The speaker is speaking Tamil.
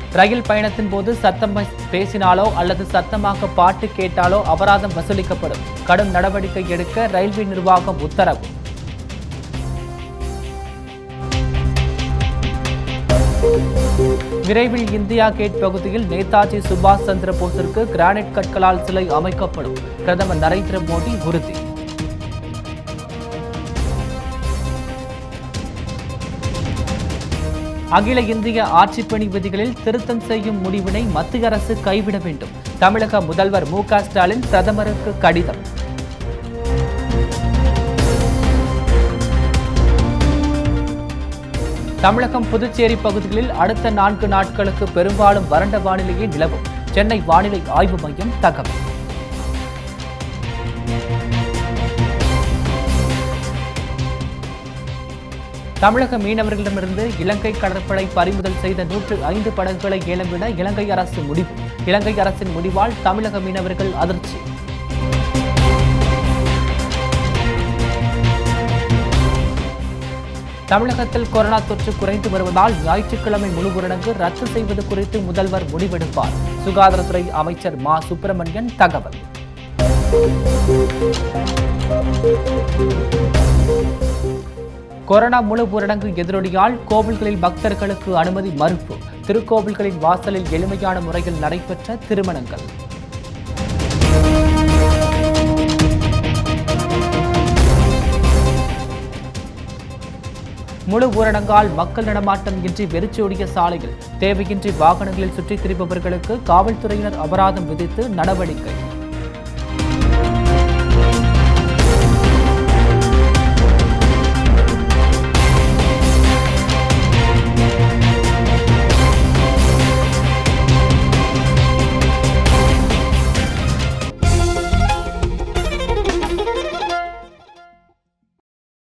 ரயில் பயணத்தின் போது சத்தம் பேசினாலோ அல்லது சத்தமாக பாட்டு கேட்டாலோ அபராதம் வசூலிக்கப்படும் கடும் நடவடிக்கை எடுக்க ரயில்வே நிர்வாகம் உத்தரவு விரைவில் இந்தியா கேட் பகுதியில் நேதாஜி சுபாஷ் சந்திர போஸிற்கு கிரானைட் கற்களால் சிலை அமைக்கப்படும் பிரதமர் நரேந்திர மோடி உறுதி அகில இந்திய ஆட்சிப்பணி விதிகளில் திருத்தம் செய்யும் முடிவினை மத்திய அரசு கைவிட வேண்டும் தமிழக முதல்வர் மு க ஸ்டாலின் பிரதமருக்கு கடிதம் தமிழகம் புதுச்சேரி பகுதிகளில் அடுத்த நான்கு நாட்களுக்கு பெரும்பாலும் வறண்ட வானிலையே நிலவும் சென்னை வானிலை ஆய்வு மையம் தகவல் தமிழக மீனவர்களிடமிருந்து இலங்கை கடற்படை பறிமுதல் செய்த நூற்று ஐந்து படகுகளை ஏலம் விட இலங்கை அரசு முடிவு இலங்கை அரசின் முடிவால் தமிழக மீனவர்கள் அதிர்ச்சி தமிழகத்தில் கொரோனா தொற்று குறைந்து வருவதால் ஞாயிற்றுக்கிழமை முழு ஊரடங்கு ரத்து செய்வது குறித்து முதல்வர் முடிவெடுப்பார் சுகாதாரத்துறை அமைச்சர் மா சுப்பிரமணியன் தகவல் கொரோனா முழு ஊரடங்கு எதிரொலியால் கோவில்களில் பக்தர்களுக்கு அனுமதி மறுப்பு திருக்கோவில்களின் வாசலில் எளிமையான முறையில் நடைபெற்ற திருமணங்கள் முழு ஊரடங்கால் மக்கள் நடமாட்டம் இன்றி வெறிச்சோடிய சாலையில் தேவையின்றி வாகனங்களில் சுற்றித் திரிபவர்களுக்கு காவல்துறையினர் அபராதம் விதித்து நடவடிக்கை